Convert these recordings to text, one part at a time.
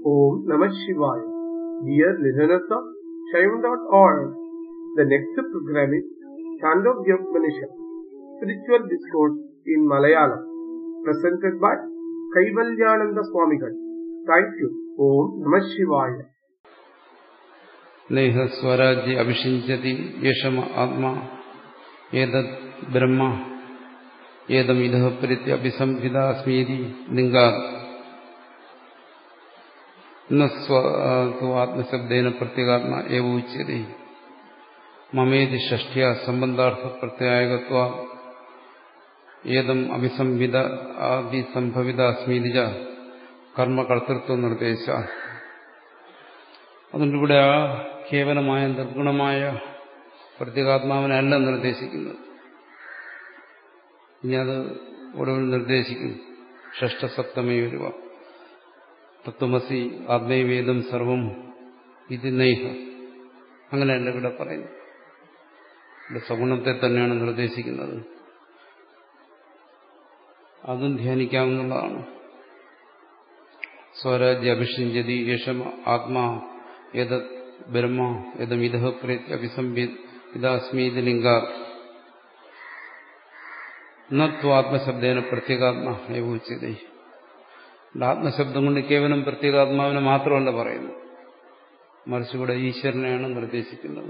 Om Namah Shivaya. Dear listeners of Shaivan.org, the next program is Chandogya Spiritual Discourse in Malayalam, presented by Kaivalyananda Swamigal. Thank you. Om Namah Shivaya. Neha സ്വരാജ്യ അഭിഷിഞ്ചതി യേഷമ ആത്മാ ഏതത് ബ്രഹ്മ ഏതം ഇതഃ പരിത്യ അഭിസംഹിതാസ്മീതി lingua ആത്മശബ്ദേന പ്രത്യേകാത്മ ഏവ ഉച്യത്തെ മമേതി ഷഷ്ട്യ സംബന്ധാർത്ഥ പ്രത്യായകത്വ ഏതം അഭിസംവിത അഭിസംഭവിതാസ്മീതി ച കർമ്മകർത്തൃത്വ നിർദ്ദേശ അതുകൊണ്ട് ഇവിടെ ആ കേവലമായ നിർഗുണമായ പ്രത്യേകാത്മാവിനല്ല നിർദ്ദേശിക്കുന്നത് ഇനി അത് ഒടുവിൽ നിർദ്ദേശിക്കുന്നു ഷഷ്ടസപ്തമേ വരുവ തത്വമസി ആത്മൈവേദം സർവം ഇത് നൈഹ അങ്ങനെയല്ല ഇവിടെ പറയുന്നത് ഇവിടെ സഗുണത്തെ തന്നെയാണ് നിർദ്ദേശിക്കുന്നത് അതും ധ്യാനിക്കാവുന്നതാണ് സ്വരാജ്യ അഭിഷിഞ്ചതി യേശമ ആത്മാ ഏതത് ബ്രഹ്മ ഏതം ഇതഃ പ്രേത്യ അഭിസംവിദാസ്മീതി ലിംഗ നത്വാത്മശബ്ദേന പ്രത്യേകാത്മ ഏവോച്യത ആത്മശബ്ദം കൊണ്ട് കേവലം പ്രത്യേകാത്മാവിനെ മാത്രമല്ല പറയുന്നു മറിച്ച് ഇവിടെ ഈശ്വരനെയാണ് നിർദ്ദേശിക്കുന്നത്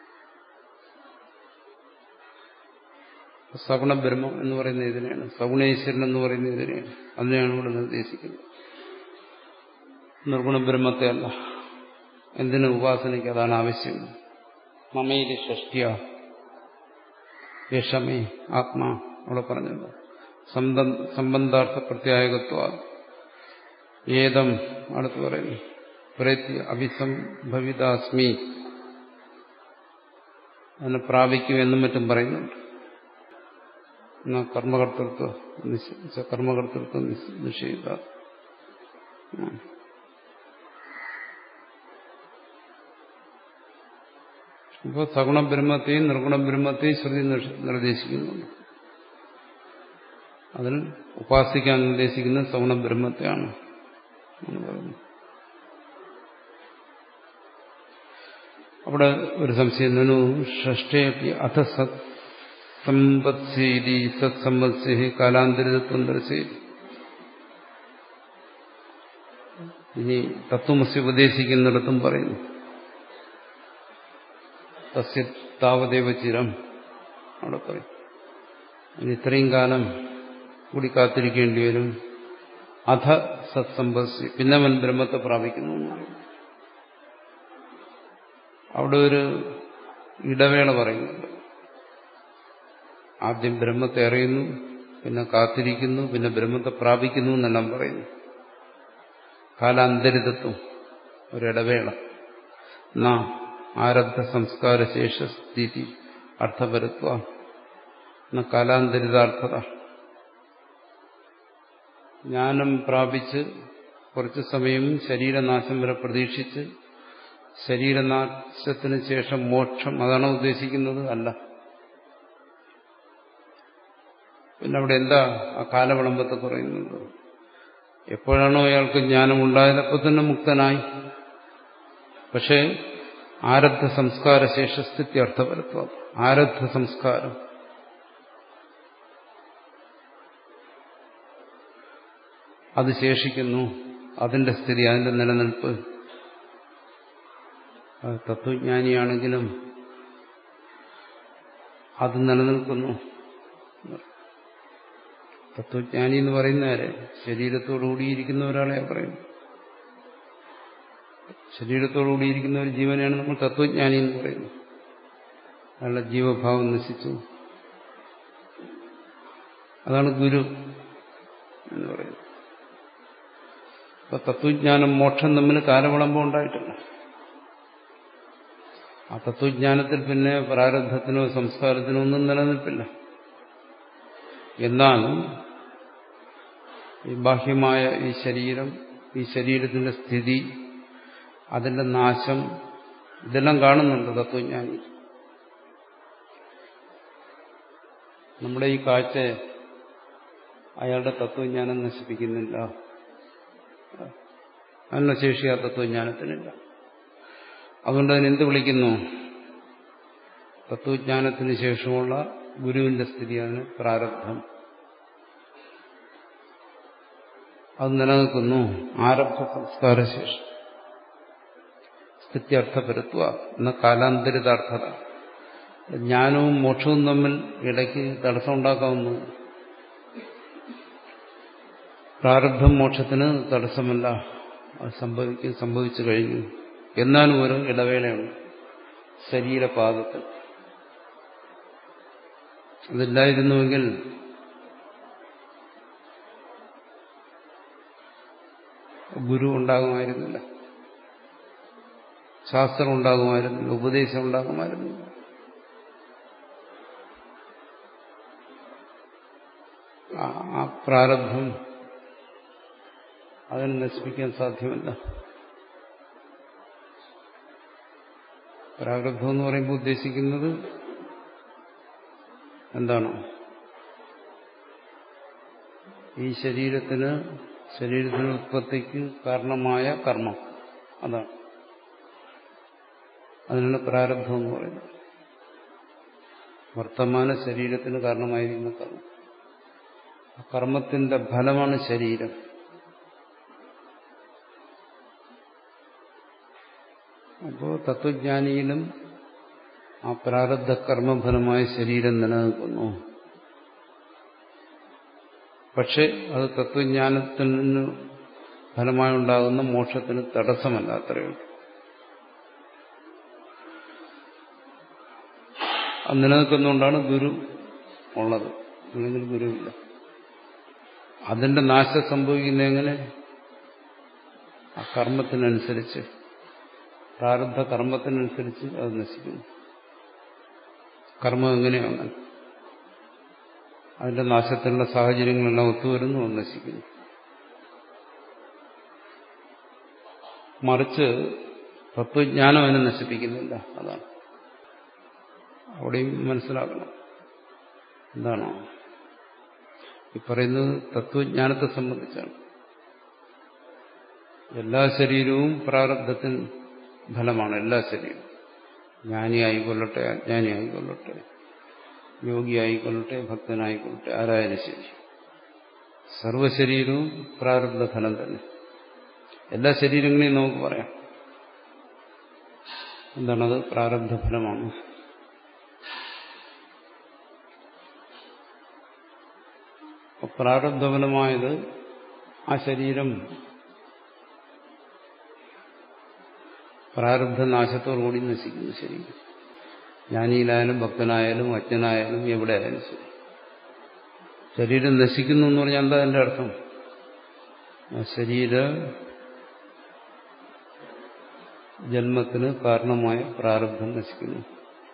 സഗുണ ബ്രഹ്മം എന്ന് പറയുന്ന ഇതിനെയാണ് സഗുണ ഈശ്വരൻ എന്ന് പറയുന്ന ഇതിനെയാണ് അതിനെയാണ് ഇവിടെ നിർദ്ദേശിക്കുന്നത് നിർഗുണ ബ്രഹ്മത്തെ അല്ല എന്തിനു ഉപാസനയ്ക്ക് അതാണ് ആവശ്യം മമയിലെ ഷഷ്ടിയ യഷമേ ആത്മാ അവിടെ പറഞ്ഞത് സംബന്ധാർത്ഥ പ്രത്യായകത്വ ഏതം അടുത്ത് പറയുന്നു പ്രേത്യ അഭിസംഭവിതാസ്മി അതിനെ പ്രാപിക്കും എന്നും മറ്റും പറയുന്നുണ്ട് കർമ്മകർത്തൃത്വ കർമ്മകർത്തൃത്വം നിഷേധ ഇപ്പോൾ സഗുണ ബ്രഹ്മത്തെയും നിർഗുണ ബ്രഹ്മത്തെയും ശ്രുതി നിർദ്ദേശിക്കുന്നുണ്ട് അതിൽ ഉപാസിക്കാൻ നിർദ്ദേശിക്കുന്നത് സഗുണ ബ്രഹ്മത്തെയാണ് അവിടെ ഒരു സംശയം നനു ഷഷ്ടേപി അഥ സത് സമ്പത്സേരി സത് സമ്പത്സേ കാലാന്തരിതത്വം ദർശേരി ഇനി തത്വമസി ഉപദേശിക്കുന്നിടത്തും പറയുന്നു തസ്യ താവദേവ ചിരം അവിടെ പറയും ഇനി ഇത്രയും കാലം കൂടി കാത്തിരിക്കേണ്ടി വരും അധ സത്സമ്പസ് പിന്നെ അവൻ ബ്രഹ്മത്തെ പ്രാപിക്കുന്നു അവിടെ ഒരു ഇടവേള പറയുന്നുണ്ട് ആദ്യം ബ്രഹ്മത്തെ അറിയുന്നു പിന്നെ കാത്തിരിക്കുന്നു പിന്നെ ബ്രഹ്മത്തെ പ്രാപിക്കുന്നു എന്നെല്ലാം പറയുന്നു കാലാന്തരിതത്വം ഒരിടവേള നാ ആരബ്ധ സംസ്കാരശേഷ സ്ഥിതി അർത്ഥപരത്വ എന്ന കാലാന്തരിതാർത്ഥത ജ്ഞാനം പ്രാപിച്ച് കുറച്ചു സമയം ശരീരനാശം വരെ പ്രതീക്ഷിച്ച് ശരീരനാശത്തിന് ശേഷം മോക്ഷം അതാണ് ഉദ്ദേശിക്കുന്നത് അല്ല പിന്നെ അവിടെ എന്താ ആ കാലവിളമ്പത്തെ പറയുന്നത് എപ്പോഴാണോ അയാൾക്ക് ജ്ഞാനം ഉണ്ടായത് അപ്പോൾ തന്നെ മുക്തനായി പക്ഷേ ആരബ്ധ സംസ്കാര ശേഷസ്ഥിതി അർത്ഥപരത്വം ആരബ്ധ സംസ്കാരം അത് ശേഷിക്കുന്നു അതിന്റെ സ്ഥിതി അതിന്റെ നിലനിൽപ്പ് തത്വജ്ഞാനിയാണെങ്കിലും അത് നിലനിൽക്കുന്നു തത്വജ്ഞാനി എന്ന് പറയുന്നവരെ ശരീരത്തോടുകൂടിയിരിക്കുന്ന ഒരാളെ പറയും ശരീരത്തോടുകൂടിയിരിക്കുന്ന ഒരു ജീവനെയാണ് നമ്മൾ തത്വജ്ഞാനി എന്ന് പറയുന്നത് അയാളുടെ ജീവഭാവം നശിച്ചു അതാണ് ഗുരു എന്ന് പറയുന്നത് അപ്പൊ തത്വജ്ഞാനം മോക്ഷം തമ്മിൽ കാലവിളമ്പം ഉണ്ടായിട്ടില്ല ആ തത്വജ്ഞാനത്തിൽ പിന്നെ പ്രാരബ്ധത്തിനോ സംസ്കാരത്തിനോ ഒന്നും നിലനിൽപ്പില്ല എന്നാൽ ഈ ബാഹ്യമായ ഈ ശരീരം ഈ ശരീരത്തിന്റെ സ്ഥിതി അതിന്റെ നാശം ഇതെല്ലാം കാണുന്നുണ്ട് തത്വജ്ഞാനി നമ്മുടെ ഈ കാഴ്ച അയാളുടെ തത്വജ്ഞാനം നശിപ്പിക്കുന്നില്ല അതിനുള്ള ശേഷി ആ തത്വജ്ഞാനത്തിനില്ല അതുകൊണ്ട് അതിനെന്ത് വിളിക്കുന്നു തത്വജ്ഞാനത്തിന് ശേഷമുള്ള ഗുരുവിന്റെ സ്ഥിതി അതിന് പ്രാരബ്ധം അത് നിലനിൽക്കുന്നു ആരബ്ധ സംസ്കാരശേഷം സ്ഥിത്യർത്ഥപരത്വ എന്ന കാലാന്തരിതാർത്ഥത ജ്ഞാനവും മോക്ഷവും തമ്മിൽ ഇടയ്ക്ക് തടസ്സമുണ്ടാക്കാവുന്നു പ്രാരബ്ധം മോക്ഷത്തിന് തടസ്സമല്ല അത് സംഭവിക്കും സംഭവിച്ചു കഴിഞ്ഞു എന്നാലും ഒരു ഇടവേളയുണ്ട് ശരീരപാദത്തിൽ അതില്ലായിരുന്നുവെങ്കിൽ ഗുരു ഉണ്ടാകുമായിരുന്നില്ല ശാസ്ത്രം ഉണ്ടാകുമായിരുന്നില്ല ഉപദേശം ഉണ്ടാകുമായിരുന്നില്ല ആ പ്രാരബ്ധം അതിനെ നശിപ്പിക്കാൻ സാധ്യമല്ല പ്രാരബ്ധം എന്ന് പറയുമ്പോൾ ഉദ്ദേശിക്കുന്നത് എന്താണ് ഈ ശരീരത്തിന് ശരീരത്തിന് ഉത്പത്തിക്ക് കാരണമായ കർമ്മം അതാണ് അതിനാണ് പ്രാരബ്ധം എന്ന് പറയുന്നത് വർത്തമാന ശരീരത്തിന് കാരണമായിരിക്കുന്ന കർമ്മം ആ കർമ്മത്തിന്റെ ഫലമാണ് ശരീരം അപ്പോൾ തത്വജ്ഞാനിയിലും ആ പ്രാരബ്ധ കർമ്മഫലമായ ശരീരം നിലനിൽക്കുന്നു പക്ഷെ അത് തത്വജ്ഞാനത്തിൽ നിന്ന് ഫലമായി ഉണ്ടാകുന്ന മോക്ഷത്തിന് തടസ്സമല്ല അത്രയുള്ളൂ അത് നിലനിൽക്കുന്നുകൊണ്ടാണ് ഗുരു ഉള്ളത് അല്ലെങ്കിൽ ഗുരുവില്ല അതിന്റെ നാശം സംഭവിക്കുന്ന എങ്ങനെ ആ കർമ്മത്തിനനുസരിച്ച് പ്രാരബ്ധ കർമ്മത്തിനനുസരിച്ച് അത് നശിക്കുന്നു കർമ്മം എങ്ങനെയാണ് അതിന്റെ നാശത്തിലുള്ള സാഹചര്യങ്ങളെല്ലാം ഒത്തുവരുന്നു അത് നശിക്കുന്നു മറിച്ച് തത്വജ്ഞാനം അതിനെ നശിപ്പിക്കുന്നില്ല അതാണ് അവിടെയും മനസ്സിലാക്കണം എന്താണോ ഈ പറയുന്നത് തത്വജ്ഞാനത്തെ സംബന്ധിച്ചാണ് എല്ലാ ശരീരവും പ്രാരബ്ധത്തിന് ഫലമാണ് എല്ലാ ശരീരവും ജ്ഞാനിയായിക്കൊള്ളട്ടെ അജ്ഞാനിയായിക്കൊള്ളട്ടെ യോഗിയായിക്കൊള്ളട്ടെ ഭക്തനായിക്കൊള്ളട്ടെ ആരായാലും ശരി സർവശരീരവും പ്രാരബ്ധ ഫലം തന്നെ എല്ലാ ശരീരങ്ങളെയും നമുക്ക് പറയാം എന്താണത് പ്രാരബ്ധ ഫലമാണ് പ്രാരബ്ധഫലമായത് ആ ശരീരം പ്രാരബ്ധ നാശത്തോടുകൂടി നശിക്കുന്നു ശരി ജ്ഞാനിയിലായാലും ഭക്തനായാലും അജ്ഞനായാലും എവിടെ ആയാലും ശരി ശരീരം നശിക്കുന്നു എന്ന് പറഞ്ഞാൽ എന്താ എൻ്റെ അർത്ഥം ആ ശരീര ജന്മത്തിന് കാരണമായ പ്രാരബ്ധം നശിക്കുന്നു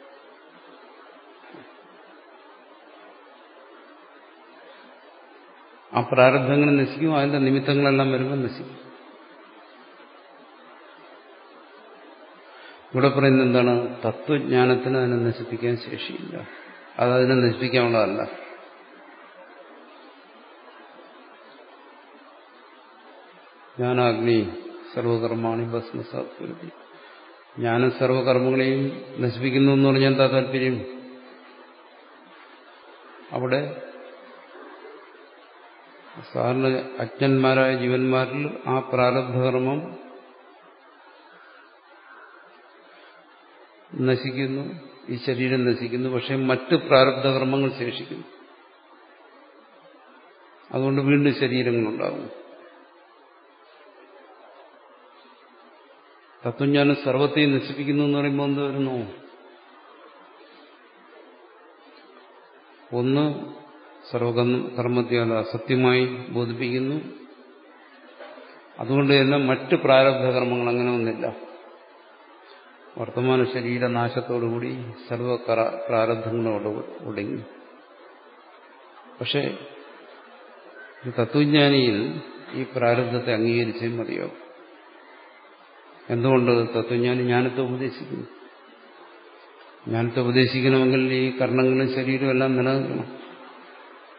ആ പ്രാരബ്ധങ്ങൾ നശിക്കും അതിന്റെ നിമിത്തങ്ങളെല്ലാം വരുമ്പോൾ നശിക്കും ഇവിടെ പറയുന്നത് എന്താണ് തത്വജ്ഞാനത്തിന് അതിനെ നശിപ്പിക്കാൻ ശേഷിയില്ല അത് അതിനെ നശിപ്പിക്കാനുള്ളതല്ല ജ്ഞാനാഗ്നി സർവകർമാണി ഭസ്മസാത്വരുതി ജ്ഞാനം സർവകർമ്മങ്ങളെയും നശിപ്പിക്കുന്നു എന്ന് പറഞ്ഞാൽ എന്താ താല്പര്യം അവിടെ സാധാരണ അജ്ഞന്മാരായ ജീവന്മാരിൽ ആ പ്രാരബ്ധകർമ്മം നശിക്കുന്നു ഈ ശരീരം നശിക്കുന്നു പക്ഷെ മറ്റ് പ്രാരബ്ധകർമ്മങ്ങൾ ശേഷിക്കുന്നു അതുകൊണ്ട് വീണ്ടും ശരീരങ്ങളുണ്ടാകും തത്വജ്ഞാനം സർവത്തെയും നശിപ്പിക്കുന്നു എന്ന് പറയുമ്പോൾ എന്ത് വരുന്നു ഒന്ന് സർവകർമ്മത്യാല സത്യമായി ബോധിപ്പിക്കുന്നു അതുകൊണ്ട് തന്നെ മറ്റ് പ്രാരബ്ധകർമ്മങ്ങൾ അങ്ങനെ ഒന്നില്ല വർത്തമാന ശരീരനാശത്തോടുകൂടി സർവ പ്രാരബ്ധങ്ങളോട് ഒടുങ്ങി പക്ഷെ തത്വജ്ഞാനിയിൽ ഈ പ്രാരബ്ധത്തെ അംഗീകരിച്ചേ മതിയാവും എന്തുകൊണ്ട് തത്വജ്ഞാനി ജ്ഞാനത്തെ ഉപദേശിക്കുന്നു ജ്ഞാനത്തെ ഉപദേശിക്കണമെങ്കിൽ ഈ കർണങ്ങളും ശരീരവും എല്ലാം നിലനിൽക്കണം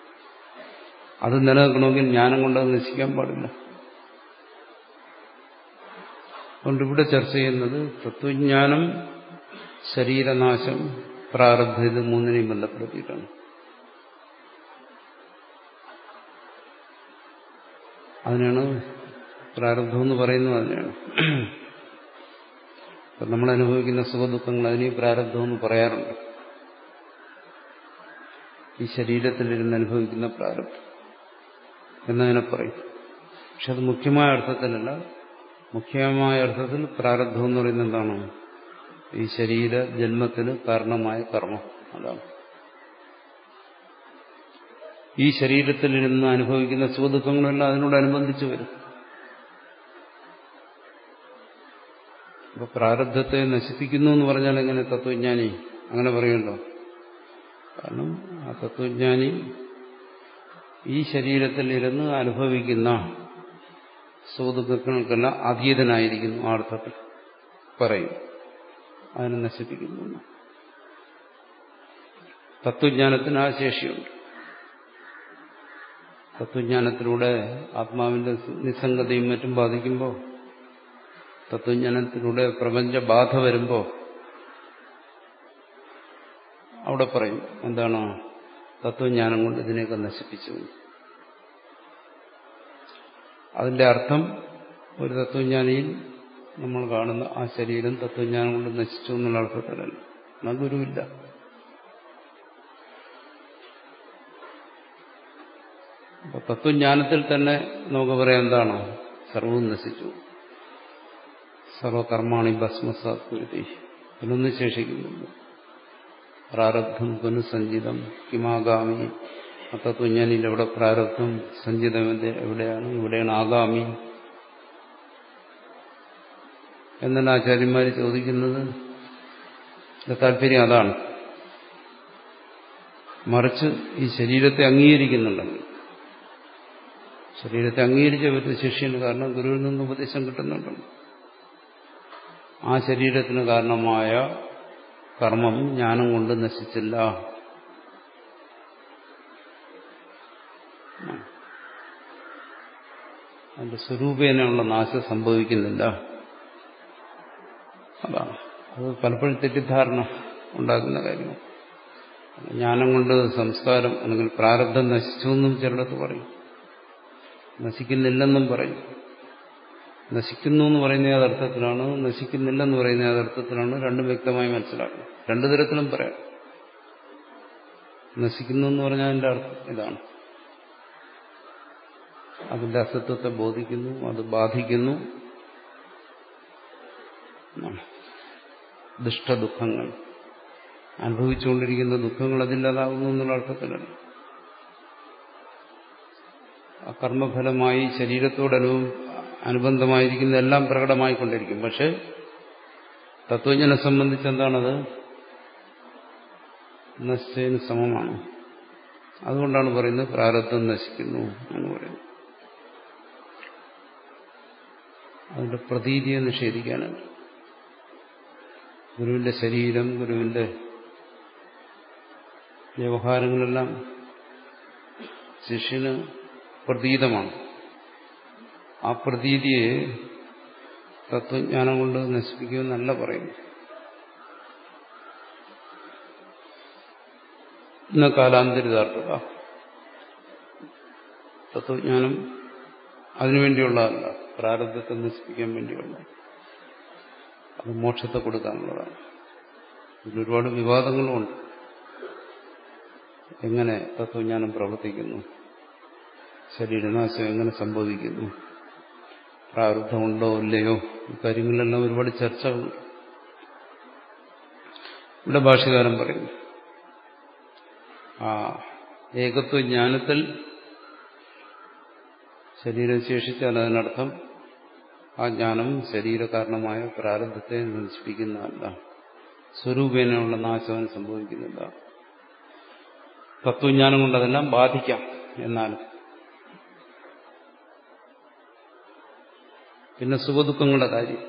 അത് നിലനിൽക്കണമെങ്കിൽ ജ്ഞാനം കൊണ്ട് അത് നശിക്കാൻ പാടില്ല അതുകൊണ്ട് ഇവിടെ ചർച്ച ചെയ്യുന്നത് തത്വജ്ഞാനം ശരീരനാശം പ്രാരബ്ധ ഇത് മൂന്നിനെയും ബന്ധപ്പെടുത്തിയിട്ടാണ് അതിനാണ് പ്രാരബ്ധം എന്ന് പറയുന്നത് അതിനാണ് ഇപ്പം നമ്മൾ അനുഭവിക്കുന്ന സുഖദുഃഖങ്ങൾ അതിനെ പ്രാരബ്ധം എന്ന് പറയാറുണ്ട് ഈ ശരീരത്തിലിരുന്ന് അനുഭവിക്കുന്ന പ്രാരബ്ധം എന്നതിനെ പറയും പക്ഷെ അത് മുഖ്യമായ അർത്ഥത്തിലല്ല മുഖ്യമായ അർത്ഥത്തിൽ പ്രാരബ്ധം എന്ന് പറയുന്നത് എന്താണ് ഈ ശരീര ജന്മത്തിന് കാരണമായ കർമ്മം അതാണ് ഈ ശരീരത്തിലിരുന്ന് അനുഭവിക്കുന്ന സുഖദുഃഖങ്ങളെല്ലാം അതിനോടനുബന്ധിച്ച് വരും അപ്പൊ പ്രാരബ്ധത്തെ നശിപ്പിക്കുന്നു എന്ന് പറഞ്ഞാൽ എങ്ങനെ തത്വജ്ഞാനി അങ്ങനെ പറയുമല്ലോ കാരണം ആ തത്വജ്ഞാനി ഈ ശരീരത്തിൽ ഇരുന്ന് അനുഭവിക്കുന്ന സുഖദുഃഖങ്ങൾക്കെല്ലാം അതീതനായിരിക്കുന്നു ആ അർത്ഥത്തിൽ പറയും അതിനെ നശിപ്പിക്കുന്നു തത്വജ്ഞാനത്തിന് ആ ശേഷിയുണ്ട് തത്വജ്ഞാനത്തിലൂടെ ആത്മാവിന്റെ നിസ്സംഗതയും മറ്റും ബാധിക്കുമ്പോൾ തത്വജ്ഞാനത്തിലൂടെ പ്രപഞ്ച ബാധ വരുമ്പോൾ അവിടെ പറയും എന്താണ് തത്വജ്ഞാനം കൊണ്ട് ഇതിനെയൊക്കെ നശിപ്പിച്ചു അതിന്റെ അർത്ഥം ഒരു തത്വജ്ഞാനിയിൽ നമ്മൾ കാണുന്ന ആ ശരീരം തത്വജ്ഞാനം കൊണ്ട് നശിച്ചു എന്നുള്ള അർത്ഥത്തിലല്ല എന്നാൽ ഗുരുവില്ല അപ്പൊ തത്വജ്ഞാനത്തിൽ തന്നെ നമുക്ക് പറയാം എന്താണ് സർവവും നശിച്ചു സർവകർമാണി ഭസ്മസാത്മതി പിന്നൊന്നും ശേഷിക്കുന്നുണ്ട് പ്രാരബ്ധം പുനഃസഞ്ചിതം കിമാഗാമി ആ തത്വജ്ഞാനിയിൽ എവിടെ പ്രാരബ്ധം സഞ്ചിതം എവിടെയാണ് ഇവിടെയാണ് ആഗാമി എന്നാണ് ആചാര്യന്മാർ ചോദിക്കുന്നത് താല്പര്യം അതാണ് മറിച്ച് ഈ ശരീരത്തെ അംഗീകരിക്കുന്നുണ്ടെങ്കിൽ ശരീരത്തെ അംഗീകരിച്ച പറ്റുന്ന ശിഷ്യന് കാരണം ഗുരുവിൽ നിന്ന് ഉപദേശം കിട്ടുന്നുണ്ടല്ലോ ആ ശരീരത്തിന് കാരണമായ കർമ്മം ജ്ഞാനം കൊണ്ട് നശിച്ചില്ല അതിന്റെ സ്വരൂപേനയുള്ള നാശം സംഭവിക്കുന്നില്ല അതാണ് അത് പലപ്പോഴും തെറ്റിദ്ധാരണ ഉണ്ടാക്കുന്ന കാര്യമാണ് ജ്ഞാനം കൊണ്ട് സംസ്കാരം അല്ലെങ്കിൽ പ്രാരബ്ധം നശിച്ചു എന്നും ചിലടത്ത് പറയും നശിക്കുന്നില്ലെന്നും പറയും നശിക്കുന്നു എന്ന് പറയുന്ന യഥാർത്ഥത്തിലാണ് നശിക്കുന്നില്ലെന്ന് പറയുന്ന യഥാർത്ഥത്തിലാണ് രണ്ടും വ്യക്തമായി മനസ്സിലാക്കണം രണ്ടു തരത്തിലും പറയാം നശിക്കുന്നു എന്ന് പറഞ്ഞാൽ അതിന്റെ അർത്ഥം ഇതാണ് അതിന്റെ അസത്വത്തെ ബോധിക്കുന്നു അത് ബാധിക്കുന്നു ദുഷ്ടദുഃഖങ്ങൾ അനുഭവിച്ചുകൊണ്ടിരിക്കുന്ന ദുഃഖങ്ങൾ അതില്ലാതാകുന്നു എന്നുള്ള അർത്ഥത്തിലല്ല ആ കർമ്മഫലമായി ശരീരത്തോടനു അനുബന്ധമായിരിക്കുന്ന എല്ലാം പ്രകടമായിക്കൊണ്ടിരിക്കും പക്ഷെ തത്വജ്ഞനെ സംബന്ധിച്ച് എന്താണത് നശിച്ചതിന് സമമാണ് അതുകൊണ്ടാണ് പറയുന്നത് പ്രാരബ്ധം നശിക്കുന്നു എന്ന് പറയുന്നത് അതിന്റെ പ്രതീതിയെ നിഷേധിക്കാനാണ് ഗുരുവിന്റെ ശരീരം ഗുരുവിന്റെ വ്യവഹാരങ്ങളെല്ലാം ശിഷ്യന് പ്രതീതമാണ് ആ പ്രതീതിയെ തത്വജ്ഞാനം കൊണ്ട് നശിപ്പിക്കുമെന്നല്ല പറയുന്നു ഇന്ന കാലാന്തരിതാർത്ഥത തത്വജ്ഞാനം അതിനുവേണ്ടിയുള്ളതല്ല പ്രാരബ്ധത്തെ നശിപ്പിക്കാൻ വേണ്ടിയുള്ള അത് മോക്ഷത്തെ കൊടുക്കാനുള്ളതാണ് ഇതിൽ ഒരുപാട് വിവാദങ്ങളുമുണ്ട് എങ്ങനെ തത്വജ്ഞാനം പ്രവർത്തിക്കുന്നു ശരീരനാശം എങ്ങനെ സംഭവിക്കുന്നു പ്രാരബ്ധമുണ്ടോ ഇല്ലയോ ഇക്കാര്യങ്ങളിലെല്ലാം ഒരുപാട് ചർച്ചകളുണ്ട് ഇവിടെ ഭാഷകാരൻ പറയുന്നു ആ ഏകത്വജ്ഞാനത്തിൽ ശരീരം ശേഷിച്ചാൽ അതിനർത്ഥം ആ ജ്ഞാനം ശരീരകാരണമായ പ്രാരബ്ധത്തെ നശിപ്പിക്കുന്നതല്ല സ്വരൂപേനയുള്ള നാശം സംഭവിക്കുന്നില്ല തത്വജ്ഞാനം കൊണ്ട് അതെല്ലാം ബാധിക്കാം എന്നാലും പിന്നെ സുഖദുഃഖങ്ങളുടെ കാര്യം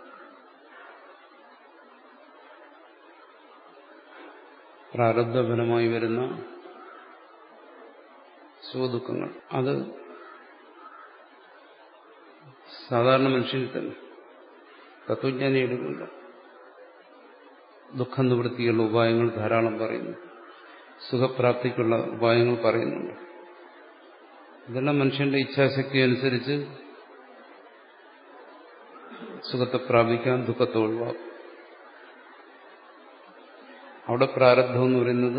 പ്രാരബ്ധഫലമായി വരുന്ന സുഖദുഃഖങ്ങൾ അത് സാധാരണ മനുഷ്യരിൽ തന്നെ തത്വജ്ഞാനി എടുക്കില്ല ദുഃഖം നിവൃത്തിയുള്ള ഉപായങ്ങൾ ധാരാളം പറയുന്നു സുഖപ്രാപ്തിക്കുള്ള ഉപായങ്ങൾ പറയുന്നുണ്ട് ഇതെല്ലാം മനുഷ്യന്റെ ഇച്ഛാശക്തി അനുസരിച്ച് സുഖത്തെ പ്രാപിക്കാൻ ദുഃഖത്തെ ഒഴിവാക്കും അവിടെ പ്രാരബ്ധം എന്ന് പറയുന്നത്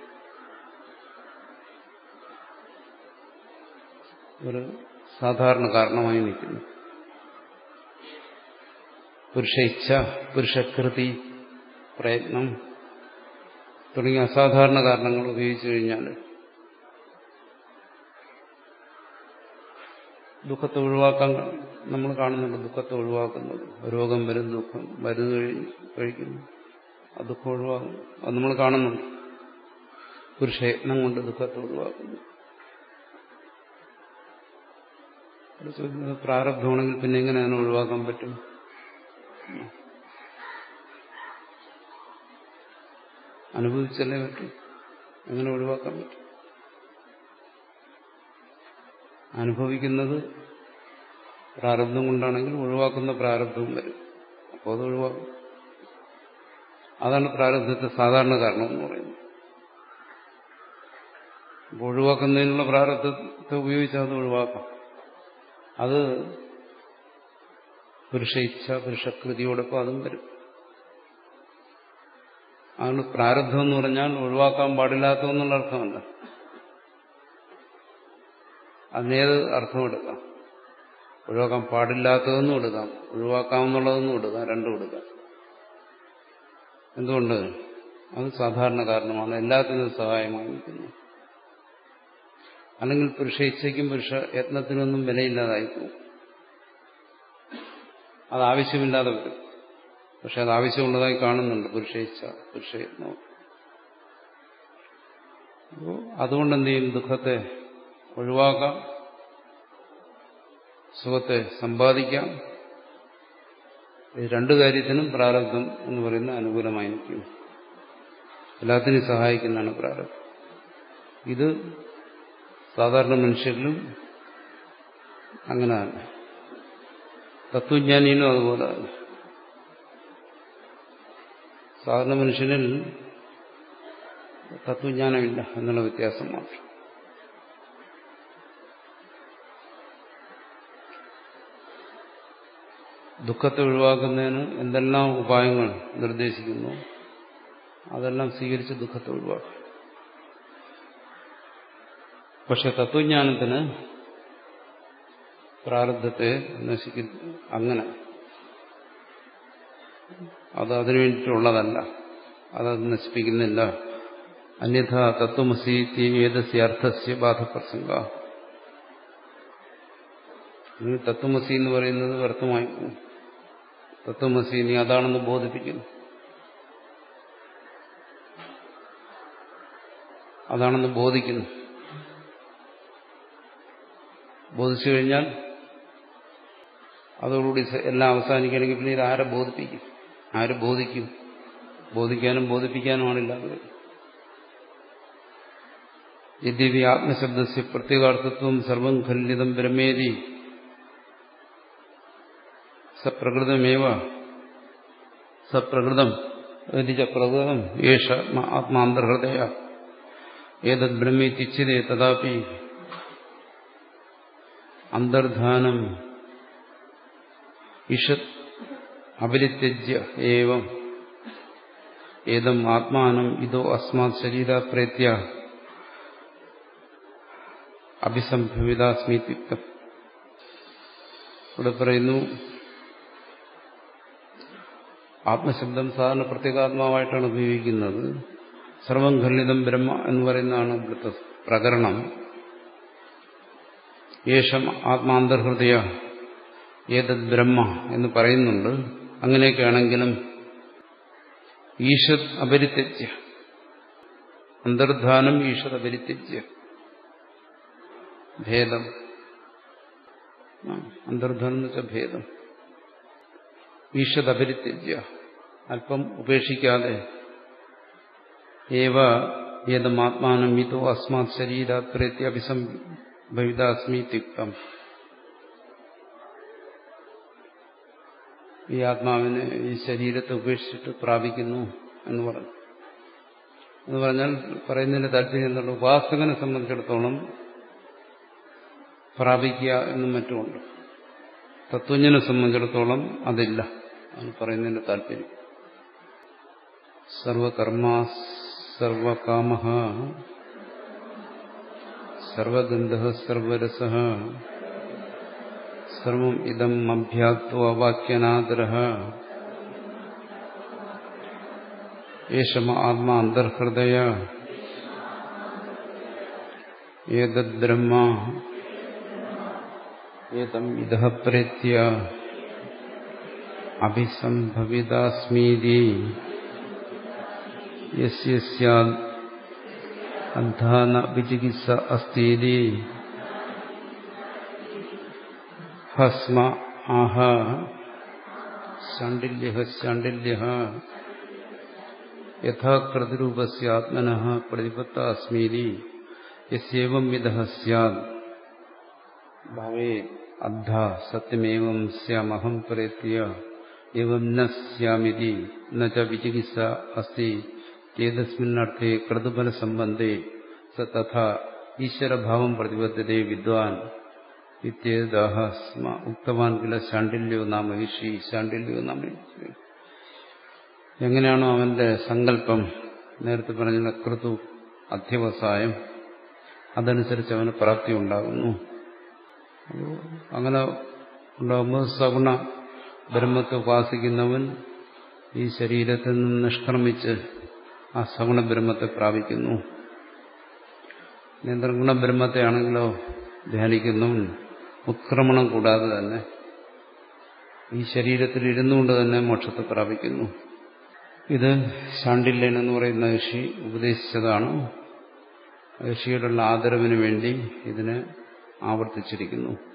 ഒരു സാധാരണ കാരണമായി നിൽക്കുന്നു പുരുഷ ഇച്ഛ പുരുഷകൃതി പ്രയത്നം തുടങ്ങിയ അസാധാരണ കാരണങ്ങൾ ഉപയോഗിച്ചു കഴിഞ്ഞാൽ ദുഃഖത്തെ ഒഴിവാക്കാൻ നമ്മൾ കാണുന്നുണ്ട് ദുഃഖത്തെ ഒഴിവാക്കുന്നത് രോഗം വരും ദുഃഖം മരുന്ന് കഴിഞ്ഞ് കഴിക്കുന്നു ആ ദുഃഖം ഒഴിവാക്കുന്നു അത് നമ്മൾ കാണുന്നുണ്ട് പുരുഷയത്നം കൊണ്ട് ദുഃഖത്തെ ഒഴിവാക്കുന്നു പ്രാരബ്ധമാണെങ്കിൽ പിന്നെ എങ്ങനെ അതിനെ ഒഴിവാക്കാൻ പറ്റും അനുഭവിച്ചല്ലേ പറ്റും എങ്ങനെ ഒഴിവാക്കാൻ പറ്റും അനുഭവിക്കുന്നത് പ്രാരബ്ധം കൊണ്ടാണെങ്കിൽ ഒഴിവാക്കുന്ന പ്രാരബ്ധവും വരും അപ്പോൾ അത് ഒഴിവാക്കും അതാണ് പ്രാരബ്ധത്തെ സാധാരണ കാരണം എന്ന് പറയുന്നത് അപ്പോൾ ഒഴിവാക്കുന്നതിനുള്ള പ്രാരബ്ധത്തെ ഉപയോഗിച്ച് അത് ഒഴിവാക്കാം അത് പുരുഷ ഇച്ഛ പുരുഷകൃതിയോടൊപ്പം അതും വരും അതുകൊണ്ട് പ്രാരബ്ധം എന്ന് പറഞ്ഞാൽ ഒഴിവാക്കാൻ പാടില്ലാത്തതെന്നുള്ള അർത്ഥമല്ല അതിനേത് അർത്ഥം എടുക്കാം ഒഴിവാക്കാൻ പാടില്ലാത്തതെന്നും എടുക്കാം ഒഴിവാക്കാമെന്നുള്ളതെന്നും എടുക്കാം രണ്ടും എടുക്കാം എന്തുകൊണ്ട് അത് സാധാരണ കാരണമാണ് എല്ലാത്തിനും സഹായമായി നിൽക്കുന്നു അല്ലെങ്കിൽ പുരുഷ ഇച്ഛയ്ക്കും പുരുഷ യത്നത്തിനൊന്നും വിലയില്ലാതായി പോകും അത് ആവശ്യമില്ലാതെ വരും പക്ഷെ അത് ആവശ്യമുള്ളതായി കാണുന്നുണ്ട് പുരുഷ ഇച്ഛ പുരുഷ യത്നവും അപ്പോൾ അതുകൊണ്ട് എന്ത് ചെയ്യും ദുഃഖത്തെ ഒഴിവാക്കാം സുഖത്തെ സമ്പാദിക്കാം ഈ രണ്ടു കാര്യത്തിനും പ്രാരബ്ധം എന്ന് പറയുന്ന അനുകൂലമായി നിൽക്കും എല്ലാത്തിനും സഹായിക്കുന്നതാണ് പ്രാരബ്ധം ഇത് സാധാരണ മനുഷ്യരിലും അങ്ങനെ തന്നെ തത്വജ്ഞാനിയിലും അതുപോലെ തന്നെ സാധാരണ മനുഷ്യനിൽ തത്വജ്ഞാനമില്ല എന്നുള്ള വ്യത്യാസം മാത്രം ദുഃഖത്തെ ഒഴിവാക്കുന്നതിന് എന്തെല്ലാം ഉപായങ്ങൾ നിർദ്ദേശിക്കുന്നു അതെല്ലാം സ്വീകരിച്ച് ദുഃഖത്തെ ഒഴിവാക്കും പക്ഷെ തത്വജ്ഞാനത്തിന് പ്രാരബ്ധത്തെ നശിക്കുന്നു അങ്ങനെ അത് അതിനു വേണ്ടിയിട്ടുള്ളതല്ല അതത് നശിപ്പിക്കുന്നില്ല അന്യഥ തത്വമസി ഏതസ്യ അർത്ഥസ്യ ബാധപ്രസംഗ തത്വമസി എന്ന് പറയുന്നത് വ്യർത്ഥമായി തത്വമസി നീ അതാണെന്ന് ബോധിപ്പിക്കുന്നു അതാണെന്ന് ബോധിക്കുന്നു ബോധിച്ചു കഴിഞ്ഞാൽ അതോടുകൂടി എല്ലാം അവസാനിക്കണമെങ്കിൽ പിന്നെ ഇത് ആരെ ബോധിപ്പിക്കും ആര് ബോധിക്കും ബോധിക്കാനും ബോധിപ്പിക്കാനുമാണില്ലാതെ യദ്യപി ആത്മശബ്ദസ്യ പ്രത്യേകാർത്ഥത്വം സർവം ഖല്ലിതം ബ്രഹ്മേതി സപ്രകൃതമേവ സപ്രകൃതം പ്രകൃതം യേശ ആത്മാന്തർഹൃദയ ഏതത് ബ്രഹ്മേത്തിച്ഛതേ തഥാപി അന്തർധാനം ഇഷത് അപരിത്യജ്യ ഏവം ഏതം ആത്മാനം ഇതോ അസ്മാത് ശരീര പ്രേത്യ അഭിസംഭവിതാസ്മിത്യുക്തം ഇവിടെ പറയുന്നു ആത്മശബ്ദം സാധാരണ പ്രത്യേകാത്മാവായിട്ടാണ് ഉപയോഗിക്കുന്നത് സർവം ഖല്ലിതം ബ്രഹ്മ എന്ന് പറയുന്നതാണ് ഇവിടുത്തെ പ്രകരണം യേശം ആത്മാന്തർഹൃദയ ഏതത് ബ്രഹ്മ എന്ന് പറയുന്നുണ്ട് അങ്ങനെയൊക്കെയാണെങ്കിലും ഈശത് അപരിത്യജ്യ അന്തർധാനം ഈശത് അപരിത്യജ്യ ഭേദം അന്തർധാനം എന്ന് വെച്ചാൽ ഭേദം ഈശത് അപരിത്യജ്യ അല്പം ഉപേക്ഷിക്കാതെ ഏവ ഏതമാത്മാനം ഇതോ അസ്മാത് ശരീരാത് പ്രേത്യ അഭിസംഭവിതാസ്മി തിക്തം ഈ ആത്മാവിനെ ഈ ശരീരത്തെ ഉപേക്ഷിച്ചിട്ട് പ്രാപിക്കുന്നു എന്ന് പറഞ്ഞു എന്ന് പറഞ്ഞാൽ പറയുന്നതിന്റെ താല്പര്യം എന്നുള്ള ഉപാസകനെ സംബന്ധിച്ചിടത്തോളം പ്രാപിക്കുക എന്നും മറ്റുമുണ്ട് തത്വജ്ഞനെ സംബന്ധിച്ചിടത്തോളം അതില്ല അത് പറയുന്നതിന്റെ താല്പര്യം സർവകർമ്മ സർവകാമ സർവഗന്ധ സർവരസ സർവം ഇതം അഭ്യാത്വ വാക്യനാദര ഏഷമ ആത്മാ അന്തർഹൃദയ ഏതദ്ബ്രഹ്മ ഏതം ഇതഃ പ്രേത്യ അഭിസംഭവിതാസ്മീതി യസ്യ സ്യാദ് അന്ധാന വിചികിത്സ അസ്തീതി ഭസ്മ ആഹ ശാണ്ഡില്യ ശാണ്ഡില്യ യഥാകൃതിരൂപസ്യാത്മന പ്രതിപത്ത അസ്മീതി യസ്യേവം വിധ സ്യാദ് ഭാവേ അദ്ധ സത്യമേവം സ്യാമഹം പ്രേത്യ എവം ന സ്യാമിതി ന ച വിചികിത്സ അസ്തി ഏതസ്മിന്നർത്ഥേ ക്രതുബല സംബന്ധേ സ തഥാ ഈശ്വരഭാവം പ്രതിബദ്ധതേ വിദ്വാൻ ഇത്യേതാഹ സ്മ ഉക്തവാൻ കില ശാണ്ഡില്യോ നാമ ഋഷി ശാണ്ഡില്യോ നാമ ഋഷി എങ്ങനെയാണോ അവന്റെ സങ്കല്പം നേരത്തെ പറഞ്ഞ ക്രതു അധ്യവസായം അതനുസരിച്ച് അവന് പ്രാപ്തി ഉണ്ടാകുന്നു അങ്ങനെ ഉണ്ടാകുമ്പോൾ സഗുണ ബ്രഹ്മത്തെ ഉപാസിക്കുന്നവൻ ഈ ശരീരത്തിൽ നിന്ന് നിഷ്ക്രമിച്ച് ആ സഗുണ ബ്രഹ്മത്തെ പ്രാപിക്കുന്നു നിർഗുണ ബ്രഹ്മത്തെ ആണെങ്കിലോ ധ്യാനിക്കുന്നവൻ ഉത്ക്രമണം കൂടാതെ തന്നെ ഈ ശരീരത്തിൽ ഇരുന്നുകൊണ്ട് തന്നെ മോക്ഷത്തെ പ്രാപിക്കുന്നു ഇത് ശാണ്ഡില്യൻ എന്ന് പറയുന്ന ഋഷി ഉപദേശിച്ചതാണ് ഋഷിയോടുള്ള ആദരവിന് വേണ്ടി ഇതിനെ ആവർത്തിച്ചിരിക്കുന്നു